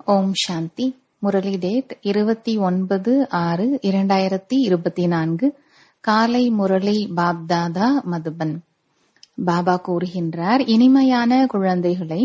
ஓம் சாந்தி Murali date இருபத்தி ஒன்பது ஆறு இரண்டாயிரத்தி இருபத்தி நான்கு காலை முரளி பாப்தாதா மதுபன் பாபா கூறுகின்றார் இனிமையான குழந்தைகளை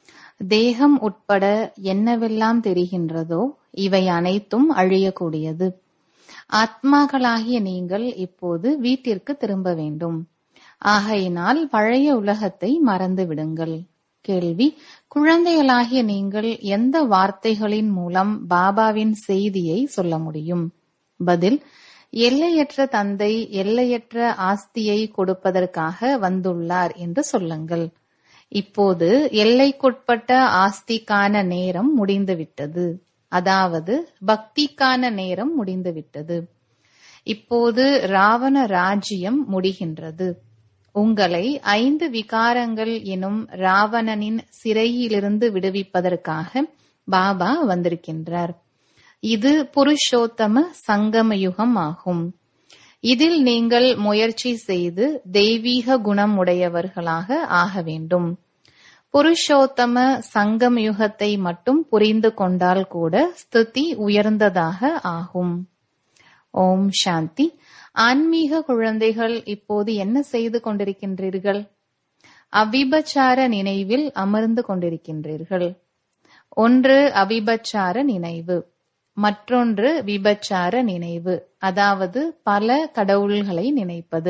தேகம் உட்பட என்னவெல்லாம் தெரிகின்றதோ இவை அனைத்தும் அழியக்கூடியது ஆத்மாக்களாகிய நீங்கள் இப்போது வீட்டிற்கு திரும்ப வேண்டும் ஆகையினால் பழைய உலகத்தை மறந்து விடுங்கள் கேள்வி குழந்தைகளாகிய நீங்கள் எந்த வார்த்தைகளின் மூலம் பாபாவின் செய்தியை சொல்ல முடியும் பதில் எல்லையற்ற தந்தை எல்லையற்ற ஆஸ்தியை கொடுப்பதற்காக வந்துள்ளார் என்று சொல்லுங்கள் இப்போது எல்லைக்குட்பட்ட ஆஸ்திக்கான நேரம் முடிந்துவிட்டது அதாவது பக்திக்கான நேரம் முடிந்துவிட்டது இப்போது ராவண ராஜ்யம் முடிகின்றது உங்களை ஐந்து விகாரங்கள் எனும் ராவணனின் சிறையிலிருந்து விடுவிப்பதற்காக பாபா வந்திருக்கின்றார் இது புருஷோத்தம சங்கம யுகம் ஆகும் இதில் நீங்கள் முயற்சி செய்து தெய்வீக குணம் உடையவர்களாக ஆக வேண்டும் புருஷோத்தம சங்கம் யுகத்தை மட்டும் புரிந்து கொண்டால் கூட ஸ்துதி உயர்ந்ததாக ஆகும் ஓம் சாந்தி ஆன்மீக குழந்தைகள் இப்போது என்ன செய்து கொண்டிருக்கின்றீர்கள் அவிபச்சார நினைவில் அமர்ந்து கொண்டிருக்கின்றீர்கள் ஒன்று அவிபச்சார நினைவு மற்றொன்று விபச்சார நினைவு அதாவது பல கடவுள்களை நினைப்பது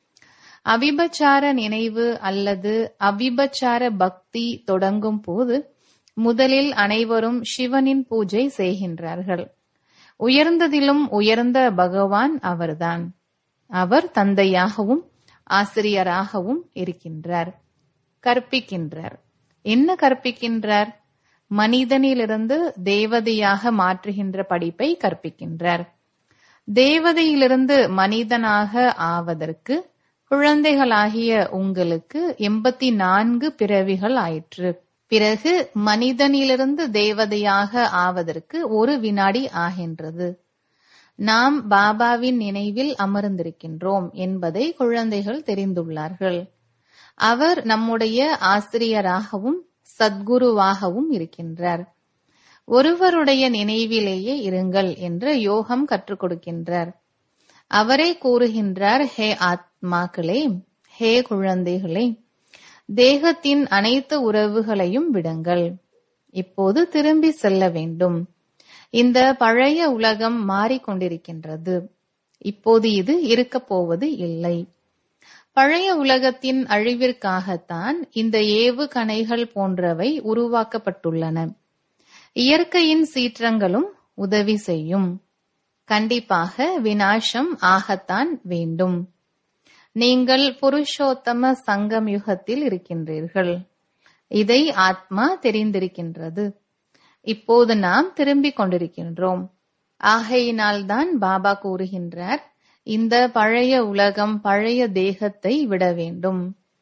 அவிபச்சார நினைவு அல்லது அவிபச்சார பக்தி தொடங்கும் போது முதலில் அனைவரும் சிவனின் பூஜை செய்கின்றார்கள் உயர்ந்ததிலும் உயர்ந்த பகவான் அவர்தான் அவர் தந்தையாகவும் ஆசிரியராகவும் இருக்கின்றார் கற்பிக்கின்றார் என்ன கற்பிக்கின்றார் மனிதனிலிருந்து தேவதையாக மாற்றுகின்ற படிப்பை கற்பிக்கின்றார் தேவதையிலிருந்து மனிதனாக ஆவதற்கு குழந்தைகளாகிய உங்களுக்கு எண்பத்தி நான்கு பிறவிகள் ஆயிற்று பிறகு மனிதனிலிருந்து தேவதையாக ஆவதற்கு ஒரு வினாடி ஆகின்றது நாம் பாபாவின் நினைவில் அமர்ந்திருக்கின்றோம் என்பதை குழந்தைகள் தெரிந்துள்ளார்கள் அவர் நம்முடைய ஆசிரியராகவும் சத்குருவாகவும் இருக்கின்றார் ஒருவருடைய நினைவிலேயே இருங்கள் என்று யோகம் கற்றுக் கொடுக்கின்றார் அவரே கூறுகின்றார் ஹே ஆத்மாக்களே ஹே குழந்தைகளே தேகத்தின் அனைத்து உறவுகளையும் விடுங்கள் இப்போது திரும்பி செல்ல வேண்டும் இந்த பழைய உலகம் மாறிக்கொண்டிருக்கின்றது இப்போது இது இருக்கப் போவது இல்லை பழைய உலகத்தின் அழிவிற்காகத்தான் இந்த ஏவுகணைகள் போன்றவை உருவாக்கப்பட்டுள்ளன இயற்கையின் சீற்றங்களும் உதவி செய்யும் கண்டிப்பாக வினாசம் ஆகத்தான் வேண்டும் நீங்கள் புருஷோத்தம சங்கம் யுகத்தில் இருக்கின்றீர்கள் இதை ஆத்மா தெரிந்திருக்கின்றது இப்போது நாம் திரும்பிக் கொண்டிருக்கின்றோம் ஆகையினால்தான் பாபா கூறுகின்றார் இந்த பழைய உலகம் பழைய தேகத்தை விட வேண்டும்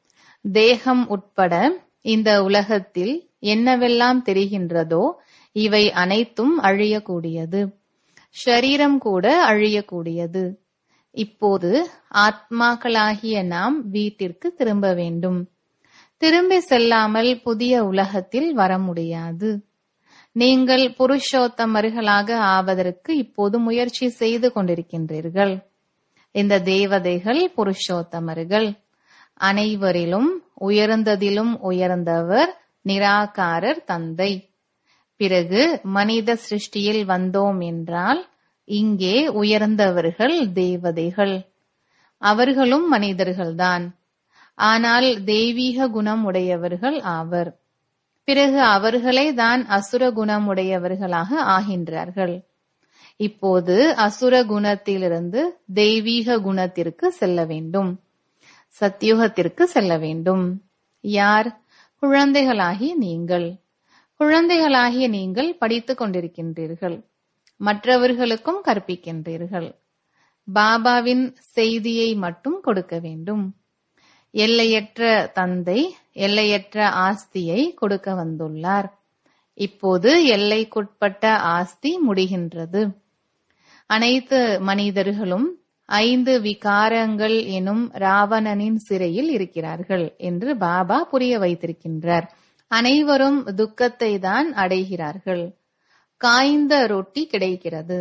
தேகம் உட்பட இந்த உலகத்தில் என்னவெல்லாம் தெரிகின்றதோ இவை அனைத்தும் அழியக்கூடியது ஷரீரம் கூட அழியக்கூடியது இப்போது ஆத்மாக்களாகிய நாம் வீட்டிற்கு திரும்ப வேண்டும் திரும்பி செல்லாமல் புதிய உலகத்தில் வர முடியாது நீங்கள் புருஷோத்தமர்களாக ஆவதற்கு இப்போது முயற்சி செய்து கொண்டிருக்கின்றீர்கள் இந்த தேவதைகள் புருஷோத்தமர்கள் அனைவரிலும் உயர்ந்ததிலும் உயர்ந்தவர் நிராகாரர் தந்தை பிறகு மனித சிருஷ்டியில் வந்தோம் என்றால் இங்கே உயர்ந்தவர்கள் தேவதைகள் அவர்களும் மனிதர்கள்தான் ஆனால் தெய்வீக குணம் உடையவர்கள் ஆவர் பிறகு அவர்களே தான் அசுர குணம் உடையவர்களாக ஆகின்றார்கள் இப்போது அசுர குணத்திலிருந்து தெய்வீக குணத்திற்கு செல்ல வேண்டும் சத்தியுகத்திற்கு செல்ல வேண்டும் யார் குழந்தைகளாகிய நீங்கள் குழந்தைகளாகிய நீங்கள் படித்துக் கொண்டிருக்கின்றீர்கள் மற்றவர்களுக்கும் கற்பிக்கின்றீர்கள் பாபாவின் செய்தியை மட்டும் கொடுக்க வேண்டும் எல்லையற்ற தந்தை எல்லையற்ற ஆஸ்தியை கொடுக்க வந்துள்ளார் இப்போது எல்லைக்குட்பட்ட ஆஸ்தி முடிகின்றது அனைத்து மனிதர்களும் ஐந்து விகாரங்கள் எனும் ராவணனின் சிறையில் இருக்கிறார்கள் என்று பாபா புரிய வைத்திருக்கின்றார் அனைவரும் துக்கத்தை தான் அடைகிறார்கள் காய்ந்த ரொட்டி கிடைக்கிறது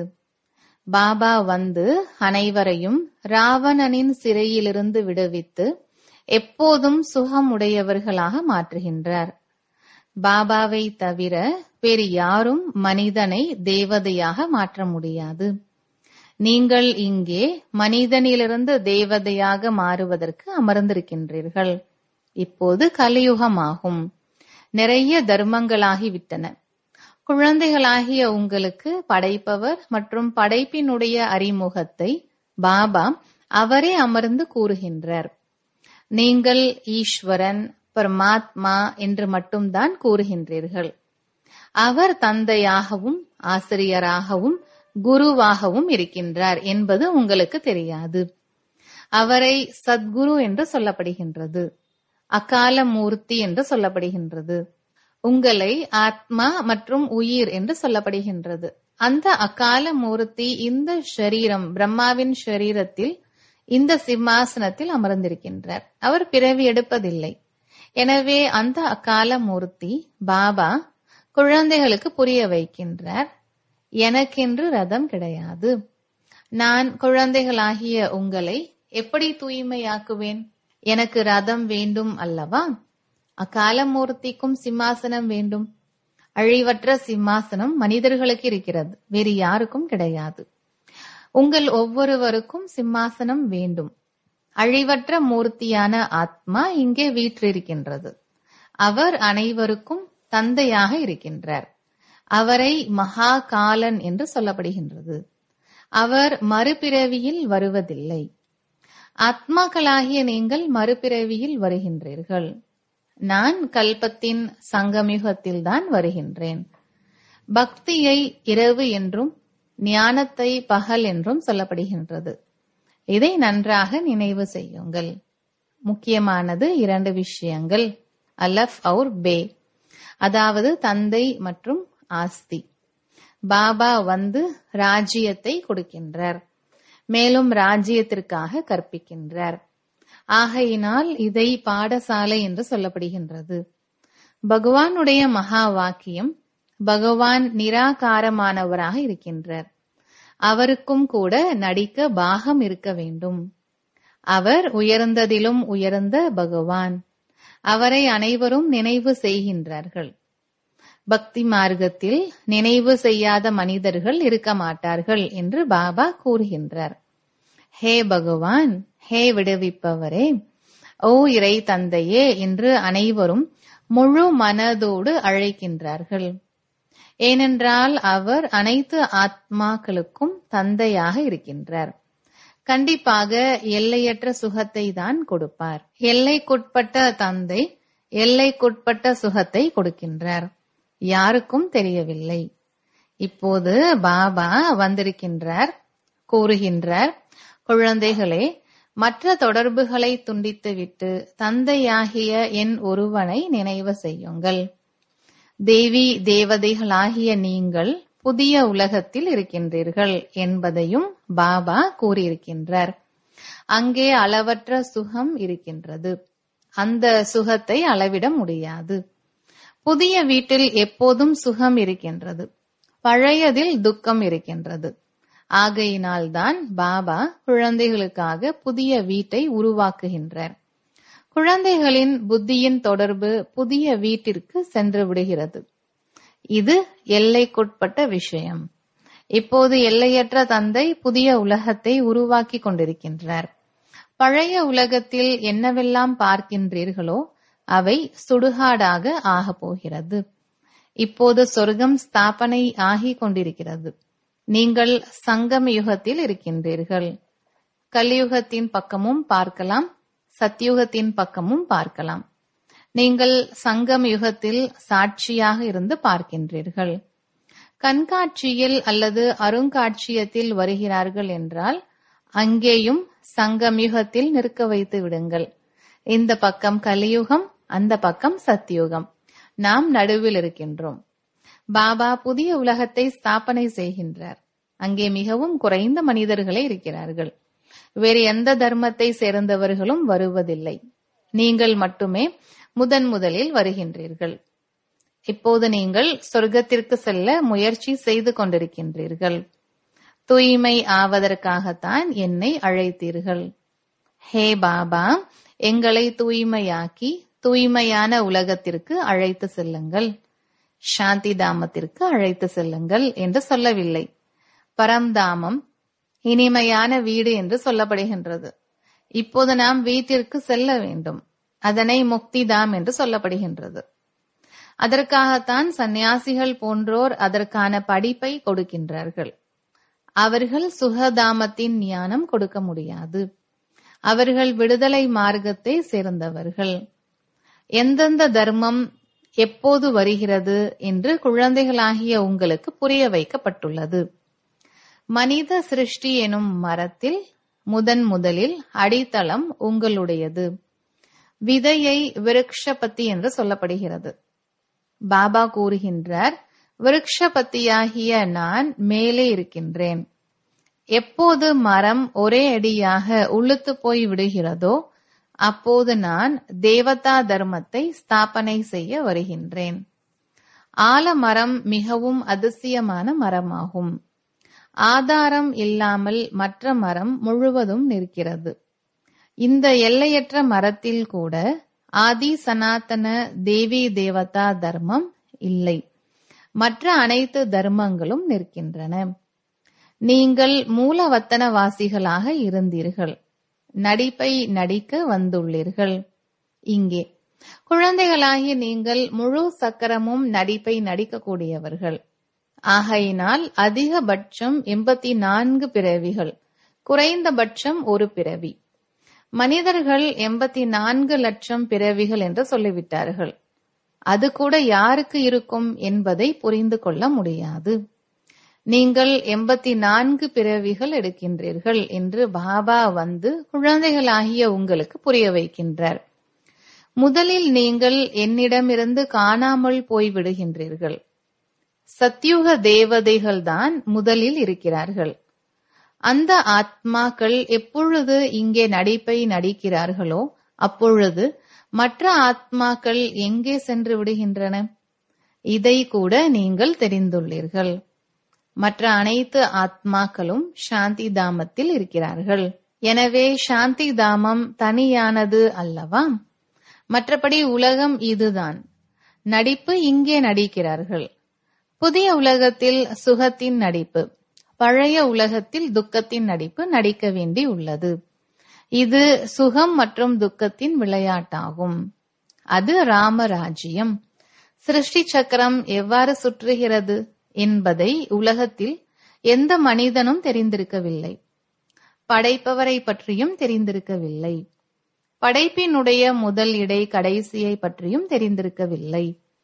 பாபா வந்து அனைவரையும் ராவணனின் சிறையிலிருந்து விடுவித்து எப்போதும் சுகமுடையவர்களாக மாற்றுகின்றார் பாபாவை தவிர வேறு யாரும் மனிதனை தேவதையாக மாற்ற முடியாது நீங்கள் இங்கே மனிதனிலிருந்து தேவதையாக மாறுவதற்கு அமர்ந்திருக்கின்றீர்கள் இப்போது கலியுகமாகும் நிறைய தர்மங்களாகிவிட்டன குழந்தைகளாகிய உங்களுக்கு படைப்பவர் மற்றும் படைப்பினுடைய அறிமுகத்தை பாபா அவரே அமர்ந்து கூறுகின்றார் நீங்கள் ஈஸ்வரன் பரமாத்மா என்று மட்டும்தான் கூறுகின்றீர்கள் அவர் தந்தையாகவும் ஆசிரியராகவும் குருவாகவும் இருக்கின்றார் என்பது உங்களுக்கு தெரியாது அவரை சத்குரு என்று சொல்லப்படுகின்றது அகால மூர்த்தி என்று சொல்லப்படுகின்றது உங்களை ஆத்மா மற்றும் உயிர் என்று சொல்லப்படுகின்றது அந்த அகால மூர்த்தி இந்த ஷரீரம் பிரம்மாவின் ஷரீரத்தில் இந்த சிம்மாசனத்தில் அமர்ந்திருக்கின்றார் அவர் பிறவி எடுப்பதில்லை எனவே அந்த அகால மூர்த்தி பாபா குழந்தைகளுக்கு புரிய வைக்கின்றார் எனக்கென்று ரதம் கிடையாது நான் குழந்தைகளாகிய உங்களை எப்படி தூய்மையாக்குவேன் எனக்கு ரதம் வேண்டும் அல்லவா அகாலமூர்த்திக்கும் சிம்மாசனம் வேண்டும் அழிவற்ற சிம்மாசனம் மனிதர்களுக்கு இருக்கிறது வேறு யாருக்கும் கிடையாது உங்கள் ஒவ்வொருவருக்கும் சிம்மாசனம் வேண்டும் அழிவற்ற மூர்த்தியான ஆத்மா இங்கே வீற்றிருக்கின்றது அவர் அனைவருக்கும் தந்தையாக இருக்கின்றார் அவரை மகா காலன் என்று சொல்லப்படுகின்றது அவர் மறுபிறவியில் வருவதில்லை ஆத்மாக்களாகிய நீங்கள் மறுபிறவியில் வருகின்றீர்கள் நான் கல்பத்தின் சங்கமிகத்தில் தான் வருகின்றேன் பக்தியை இரவு என்றும் ஞானத்தை பகல் என்றும் சொல்லப்படுகின்றது இதை நன்றாக நினைவு செய்யுங்கள் முக்கியமானது இரண்டு விஷயங்கள் அலஃப் அவுர் பே அதாவது தந்தை மற்றும் ஆஸ்தி பாபா வந்து ராஜ்யத்தை கொடுக்கின்றார் மேலும் ராஜ்யத்திற்காக கற்பிக்கின்றார் ஆகையினால் இதை பாடசாலை என்று சொல்லப்படுகின்றது பகவானுடைய மகா வாக்கியம் பகவான் நிராகாரமானவராக இருக்கின்றார் அவருக்கும் கூட நடிக்க பாகம் இருக்க வேண்டும் அவர் உயர்ந்ததிலும் உயர்ந்த பகவான் அவரை அனைவரும் நினைவு செய்கின்றார்கள் பக்தி மார்க்கத்தில் நினைவு செய்யாத மனிதர்கள் இருக்க மாட்டார்கள் என்று பாபா கூறுகின்றார் ஹே பகவான் ஹே விடுவிப்பவரே ஓ இறை தந்தையே என்று அனைவரும் முழு மனதோடு அழைக்கின்றார்கள் ஏனென்றால் அவர் அனைத்து ஆத்மாக்களுக்கும் தந்தையாக இருக்கின்றார் கண்டிப்பாக எல்லையற்ற சுகத்தை தான் கொடுப்பார் எல்லைக்குட்பட்ட தந்தை எல்லைக்குட்பட்ட சுகத்தை கொடுக்கின்றார் யாருக்கும் தெரியவில்லை இப்போது பாபா வந்திருக்கின்றார் கூறுகின்றார் குழந்தைகளே மற்ற தொடர்புகளை துண்டித்துவிட்டு தந்தையாகிய என் ஒருவனை நினைவு செய்யுங்கள் தேவி தேவதைகளாகிய நீங்கள் புதிய உலகத்தில் இருக்கின்றீர்கள் என்பதையும் பாபா கூறியிருக்கின்றார் அங்கே அளவற்ற சுகம் இருக்கின்றது அந்த சுகத்தை அளவிட முடியாது புதிய வீட்டில் எப்போதும் சுகம் இருக்கின்றது பழையதில் துக்கம் இருக்கின்றது ஆகையினால்தான் பாபா குழந்தைகளுக்காக புதிய வீட்டை உருவாக்குகின்றார் குழந்தைகளின் புத்தியின் தொடர்பு புதிய வீட்டிற்கு சென்று விடுகிறது இது எல்லைக்குட்பட்ட விஷயம் இப்போது எல்லையற்ற தந்தை புதிய உலகத்தை உருவாக்கி கொண்டிருக்கின்றார் பழைய உலகத்தில் என்னவெல்லாம் பார்க்கின்றீர்களோ அவை சுடுகாடாக ஆகப் போகிறது இப்போது சொர்க்கம் ஸ்தாபனை ஆகிக் கொண்டிருக்கிறது நீங்கள் சங்கம் யுகத்தில் இருக்கின்றீர்கள் கலியுகத்தின் பக்கமும் பார்க்கலாம் சத்யுகத்தின் பக்கமும் பார்க்கலாம் நீங்கள் சங்கம் யுகத்தில் சாட்சியாக இருந்து பார்க்கின்றீர்கள் கண்காட்சியில் அல்லது அருங்காட்சியத்தில் வருகிறார்கள் என்றால் அங்கேயும் சங்கம்யுகத்தில் நிற்க வைத்து விடுங்கள் இந்த பக்கம் கலியுகம் அந்த பக்கம் சத்யுகம் நாம் நடுவில் இருக்கின்றோம் பாபா புதிய உலகத்தை ஸ்தாபனை செய்கின்றார் அங்கே மிகவும் குறைந்த மனிதர்களே இருக்கிறார்கள் வேறு எந்த தர்மத்தை சேர்ந்தவர்களும் வருவதில்லை நீங்கள் மட்டுமே முதன் முதலில் வருகின்றீர்கள் இப்போது நீங்கள் சொர்க்கத்திற்கு செல்ல முயற்சி செய்து கொண்டிருக்கின்றீர்கள் தூய்மை ஆவதற்காகத்தான் என்னை அழைத்தீர்கள் ஹே பாபா எங்களை தூய்மையாக்கி தூய்மையான உலகத்திற்கு அழைத்து செல்லுங்கள் சாந்தி தாமத்திற்கு அழைத்து செல்லுங்கள் என்று சொல்லவில்லை பரம்தாமம் இனிமையான வீடு என்று சொல்லப்படுகின்றது இப்போது நாம் வீட்டிற்கு செல்ல வேண்டும் அதனை முக்திதாம் என்று சொல்லப்படுகின்றது அதற்காகத்தான் சந்நியாசிகள் போன்றோர் அதற்கான படிப்பை கொடுக்கின்றார்கள் அவர்கள் சுகதாமத்தின் ஞானம் கொடுக்க முடியாது அவர்கள் விடுதலை மார்க்கத்தை சேர்ந்தவர்கள் எந்தெந்த தர்மம் எப்போது வருகிறது என்று குழந்தைகளாகிய உங்களுக்கு புரிய வைக்கப்பட்டுள்ளது மனித சிருஷ்டி எனும் மரத்தில் முதன் முதலில் அடித்தளம் உங்களுடையது விதையை விருக்ஷபத்தி என்று சொல்லப்படுகிறது பாபா கூறுகின்றார் விருக்ஷபத்தியாகிய நான் மேலே இருக்கின்றேன் எப்போது மரம் ஒரே அடியாக உளுத்து போய் விடுகிறதோ அப்போது நான் தேவதா தர்மத்தை ஸ்தாபனை செய்ய வருகின்றேன் ஆலமரம் மிகவும் அதிசயமான மரமாகும் ஆதாரம் இல்லாமல் மற்ற மரம் முழுவதும் நிற்கிறது இந்த எல்லையற்ற மரத்தில் கூட ஆதி சனாதன தேவி தேவதா தர்மம் இல்லை மற்ற அனைத்து தர்மங்களும் நிற்கின்றன நீங்கள் மூலவத்தனவாசிகளாக இருந்தீர்கள் நடிப்பை நடிக்க வந்துள்ளீர்கள் இங்கே குழந்தைகளாகி நீங்கள் முழு சக்கரமும் நடிப்பை நடிக்கக்கூடியவர்கள் ஆகையினால் அதிகபட்சம் எண்பத்தி நான்கு பிறவிகள் குறைந்தபட்சம் ஒரு பிறவி மனிதர்கள் எண்பத்தி நான்கு லட்சம் பிறவிகள் என்று சொல்லிவிட்டார்கள் அது கூட யாருக்கு இருக்கும் என்பதை புரிந்து கொள்ள முடியாது நீங்கள் எண்பத்தி நான்கு பிறவிகள் எடுக்கின்றீர்கள் என்று பாபா வந்து குழந்தைகளாகிய உங்களுக்கு புரிய வைக்கின்றார் முதலில் நீங்கள் என்னிடமிருந்து காணாமல் போய்விடுகின்றீர்கள் சத்யுக தேவதைகள் தான் முதலில் இருக்கிறார்கள் அந்த ஆத்மாக்கள் எப்பொழுது இங்கே நடிப்பை நடிக்கிறார்களோ அப்பொழுது மற்ற ஆத்மாக்கள் எங்கே சென்று விடுகின்றன இதை கூட நீங்கள் தெரிந்துள்ளீர்கள் மற்ற அனைத்து ஆத்மாக்களும் சாந்தி தாமத்தில் இருக்கிறார்கள் எனவே சாந்தி தாமம் தனியானது அல்லவா மற்றபடி உலகம் இதுதான் நடிப்பு இங்கே நடிக்கிறார்கள் புதிய உலகத்தில் சுகத்தின் நடிப்பு பழைய உலகத்தில் துக்கத்தின் நடிப்பு நடிக்க வேண்டி உள்ளது இது சுகம் மற்றும் துக்கத்தின் விளையாட்டாகும் அது ராமராஜ்யம் சிருஷ்டி சக்கரம் எவ்வாறு சுற்றுகிறது என்பதை உலகத்தில் எந்த மனிதனும் தெரிந்திருக்கவில்லை படைப்பவரை பற்றியும் தெரிந்திருக்கவில்லை படைப்பினுடைய முதல் இடை கடைசியை பற்றியும் தெரிந்திருக்கவில்லை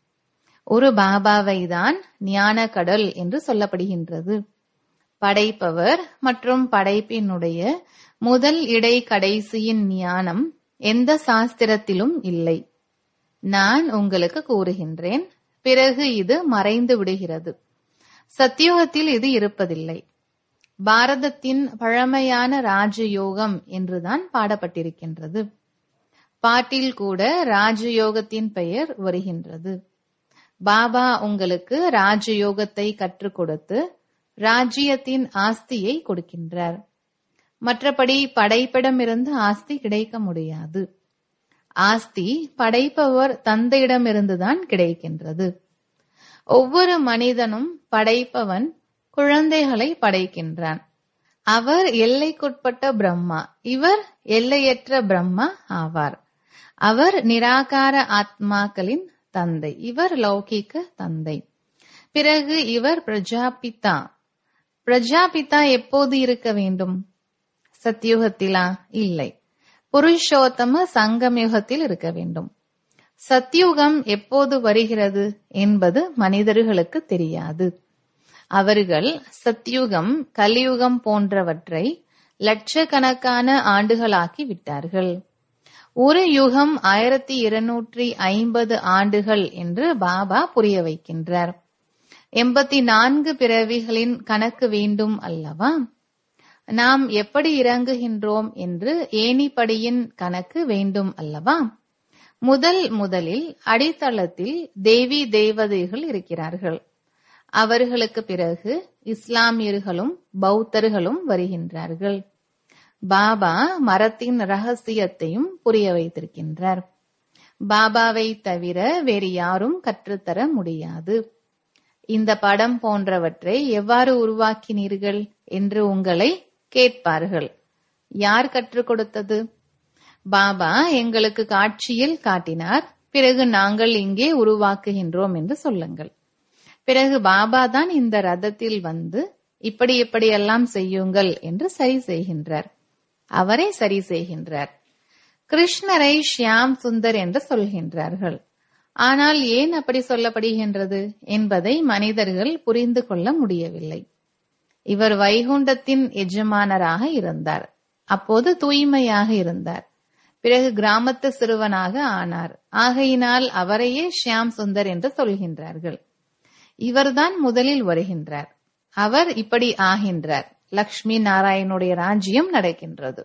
ஒரு பாபாவை தான் ஞான கடல் என்று சொல்லப்படுகின்றது படைப்பவர் மற்றும் படைப்பினுடைய முதல் இடை கடைசியின் ஞானம் எந்த சாஸ்திரத்திலும் இல்லை நான் உங்களுக்கு கூறுகின்றேன் பிறகு இது மறைந்து விடுகிறது சத்தியோகத்தில் இது இருப்பதில்லை பாரதத்தின் பழமையான ராஜயோகம் என்றுதான் பாடப்பட்டிருக்கின்றது பாட்டில் கூட ராஜயோகத்தின் பெயர் வருகின்றது பாபா உங்களுக்கு ராஜயோகத்தை கற்றுக் கொடுத்து ராஜ்யத்தின் ஆஸ்தியை கொடுக்கின்றார் மற்றபடி படைப்பிடமிருந்து ஆஸ்தி கிடைக்க முடியாது ஆஸ்தி படைப்பவர் தந்தையிடமிருந்துதான் கிடைக்கின்றது ஒவ்வொரு மனிதனும் படைப்பவன் குழந்தைகளை படைக்கின்றான் அவர் எல்லைக்குட்பட்ட பிரம்மா இவர் எல்லையற்ற பிரம்மா ஆவார் அவர் நிராகார ஆத்மாக்களின் தந்தை இவர் லௌகிக்க தந்தை பிறகு இவர் பிரஜாபிதா பிரஜாபிதா எப்போது இருக்க வேண்டும் சத்யுகத்திலா இல்லை புருஷோத்தம சங்கமயுகத்தில் இருக்க வேண்டும் சத்யுகம் எப்போது வருகிறது என்பது மனிதர்களுக்கு தெரியாது அவர்கள் சத்யுகம் கலியுகம் போன்றவற்றை லட்சக்கணக்கான ஆண்டுகளாக்கி விட்டார்கள் ஒரு யுகம் ஆயிரத்தி இருநூற்றி ஐம்பது ஆண்டுகள் என்று பாபா புரிய வைக்கின்றார் எண்பத்தி நான்கு பிறவிகளின் கணக்கு வேண்டும் அல்லவா நாம் எப்படி இறங்குகின்றோம் என்று ஏணிப்படியின் கணக்கு வேண்டும் அல்லவா முதல் முதலில் அடித்தளத்தில் தேவி தேவதைகள் இருக்கிறார்கள் அவர்களுக்கு பிறகு இஸ்லாமியர்களும் பௌத்தர்களும் வருகின்றார்கள் பாபா மரத்தின் ரகசியத்தையும் புரிய வைத்திருக்கின்றார் பாபாவை தவிர வேறு யாரும் கற்றுத்தர முடியாது இந்த படம் போன்றவற்றை எவ்வாறு உருவாக்கினீர்கள் என்று உங்களை கேட்பார்கள் யார் கற்றுக் கொடுத்தது பாபா எங்களுக்கு காட்சியில் காட்டினார் பிறகு நாங்கள் இங்கே உருவாக்குகின்றோம் என்று சொல்லுங்கள் பிறகு பாபா தான் இந்த ரதத்தில் வந்து இப்படி இப்படியெல்லாம் செய்யுங்கள் என்று சரி செய்கின்றார் அவரை சரி செய்கின்றார் கிருஷ்ணரை ஷியாம் சுந்தர் என்று சொல்கின்றார்கள் ஆனால் ஏன் அப்படி சொல்லப்படுகின்றது என்பதை மனிதர்கள் புரிந்து கொள்ள முடியவில்லை இவர் வைகுண்டத்தின் எஜமானராக இருந்தார் அப்போது தூய்மையாக இருந்தார் பிறகு கிராமத்து சிறுவனாக ஆனார் ஆகையினால் அவரையே ஷியாம் சுந்தர் என்று சொல்கின்றார்கள் இவர்தான் முதலில் வருகின்றார் அவர் இப்படி ஆகின்றார் லக்ஷ்மி நாராயணுடைய ராஜ்யம் நடக்கின்றது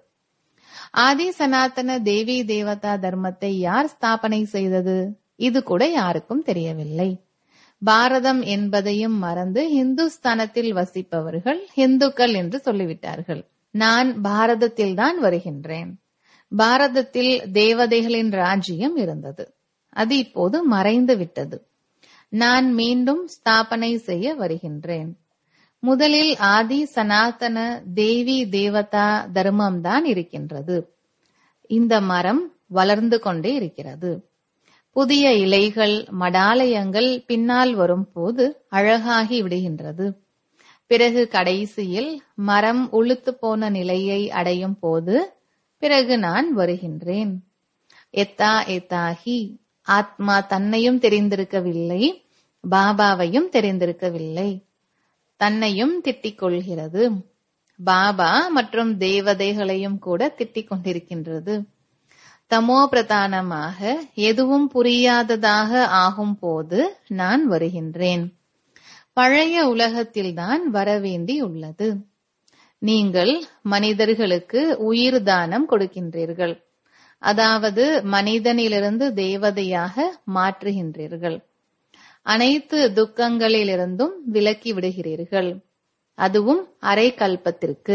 ஆதி சனாதன தேவி தேவதா தர்மத்தை யார் ஸ்தாபனை செய்தது இது கூட யாருக்கும் தெரியவில்லை பாரதம் என்பதையும் மறந்து இந்துஸ்தானத்தில் வசிப்பவர்கள் இந்துக்கள் என்று சொல்லிவிட்டார்கள் நான் பாரதத்தில் தான் வருகின்றேன் பாரதத்தில் தேவதைகளின் ராஜ்யம் இருந்தது அது இப்போது மறைந்து விட்டது நான் மீண்டும் ஸ்தாபனை செய்ய வருகின்றேன் முதலில் ஆதி சனாதன தேவி தேவதா தர்மம் தான் இருக்கின்றது இந்த மரம் வளர்ந்து கொண்டே இருக்கிறது புதிய இலைகள் மடாலயங்கள் பின்னால் வரும் போது அழகாகி விடுகின்றது பிறகு கடைசியில் மரம் உளுத்து போன நிலையை அடையும் போது பிறகு நான் வருகின்றேன் எத்தா எத்தாகி ஆத்மா தன்னையும் தெரிந்திருக்கவில்லை பாபாவையும் தெரிந்திருக்கவில்லை தன்னையும் திட்டிக் கொள்கிறது பாபா மற்றும் தேவதைகளையும் கூட திட்டிக் கொண்டிருக்கின்றது தமோ பிரதானமாக எதுவும் புரியாததாக ஆகும் போது நான் வருகின்றேன் பழைய உலகத்தில்தான் வரவேண்டி உள்ளது நீங்கள் மனிதர்களுக்கு உயிர் தானம் கொடுக்கின்றீர்கள் அதாவது மனிதனிலிருந்து தேவதையாக மாற்றுகின்றீர்கள் அனைத்து துக்கங்களிலிருந்தும் விலக்கி விடுகிறீர்கள் அதுவும் அரை கல்பத்திற்கு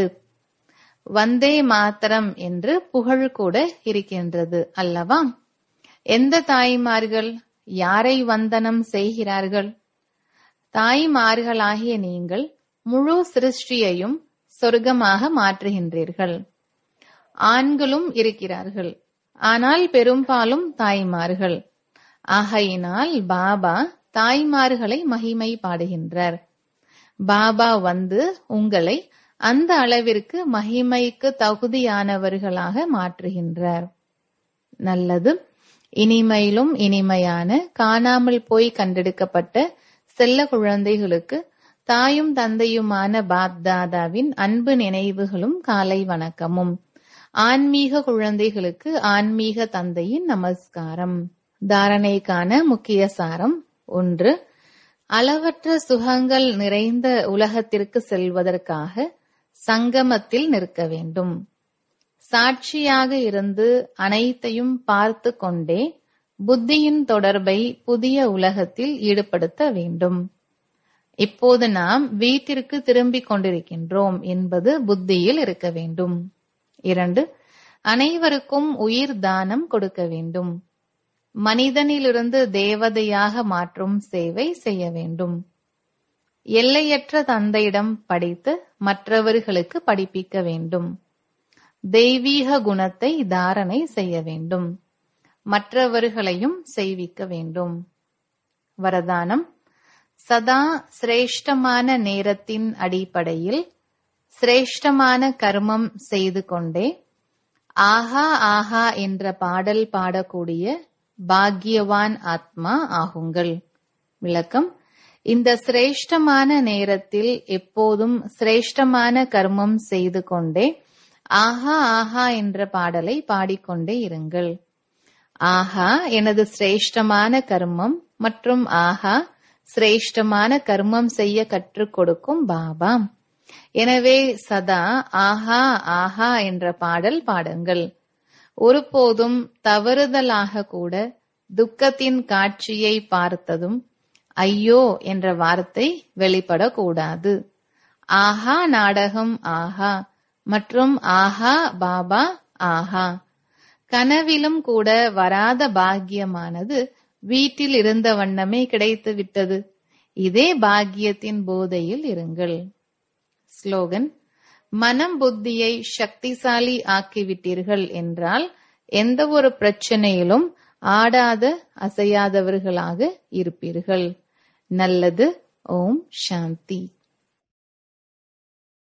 வந்தே மாத்திரம் என்று புகழ் கூட இருக்கின்றது அல்லவா எந்த தாய்மார்கள் யாரை வந்தனம் செய்கிறார்கள் தாய்மார்களாகிய நீங்கள் முழு சிருஷ்டியையும் சொர்க்கமாக மாற்றுகின்றீர்கள் ஆண்களும் இருக்கிறார்கள் ஆனால் பெரும்பாலும் தாய்மார்கள் ஆகையினால் பாபா தாய்மார்களை மகிமை பாடுகின்றார் பாபா வந்து உங்களை அந்த அளவிற்கு மகிமைக்கு தகுதியானவர்களாக மாற்றுகின்றார் நல்லது இனிமையிலும் இனிமையான காணாமல் போய் கண்டெடுக்கப்பட்ட செல்ல குழந்தைகளுக்கு தாயும் தந்தையுமான பாப்தாதாவின் அன்பு நினைவுகளும் காலை வணக்கமும் ஆன்மீக குழந்தைகளுக்கு ஆன்மீக தந்தையின் நமஸ்காரம் தாரணைக்கான முக்கிய சாரம் ஒன்று அளவற்ற சுகங்கள் நிறைந்த உலகத்திற்கு செல்வதற்காக சங்கமத்தில் நிற்க வேண்டும் சாட்சியாக இருந்து அனைத்தையும் பார்த்து கொண்டே புத்தியின் தொடர்பை புதிய உலகத்தில் ஈடுபடுத்த வேண்டும் இப்போது நாம் வீட்டிற்கு திரும்பிக் கொண்டிருக்கின்றோம் என்பது புத்தியில் இருக்க வேண்டும் இரண்டு அனைவருக்கும் உயிர் தானம் கொடுக்க வேண்டும் மனிதனிலிருந்து தேவதையாக மாற்றும் சேவை செய்ய வேண்டும் எல்லையற்ற தந்தையிடம் படித்து மற்றவர்களுக்கு படிப்பிக்க வேண்டும் தெய்வீக குணத்தை தாரணை செய்ய வேண்டும் மற்றவர்களையும் செய்விக்க வேண்டும் வரதானம் சதா சிரேஷ்டமான நேரத்தின் அடிப்படையில் சிரேஷ்டமான கர்மம் செய்து கொண்டே ஆஹா ஆஹா என்ற பாடல் பாடக்கூடிய பாக்யவான் ஆத்மா ஆகுங்கள் விளக்கம் இந்த சிரேஷ்டமான நேரத்தில் எப்போதும் சிரேஷ்டமான கர்மம் செய்து கொண்டே ஆஹா ஆஹா என்ற பாடலை பாடிக்கொண்டே இருங்கள் ஆஹா எனது சிரேஷ்டமான கர்மம் மற்றும் ஆஹா சிரேஷ்டமான கர்மம் செய்ய கற்றுக் கொடுக்கும் பாபா எனவே சதா ஆஹா ஆஹா என்ற பாடல் பாடுங்கள் ஒருபோதும் தவறுதலாக கூட துக்கத்தின் காட்சியை பார்த்ததும் ஐயோ என்ற வார்த்தை வெளிப்படக்கூடாது ஆஹா நாடகம் ஆஹா மற்றும் ஆஹா பாபா ஆஹா கனவிலும் கூட வராத பாக்கியமானது வீட்டில் இருந்த வண்ணமே கிடைத்து விட்டது இதே பாக்கியத்தின் போதையில் இருங்கள் ஸ்லோகன் மனம் புத்தியை சக்திசாலி ஆக்கிவிட்டீர்கள் என்றால் எந்த ஒரு பிரச்சனையிலும் ஆடாத அசையாதவர்களாக இருப்பீர்கள் நல்லது ஓம் சாந்தி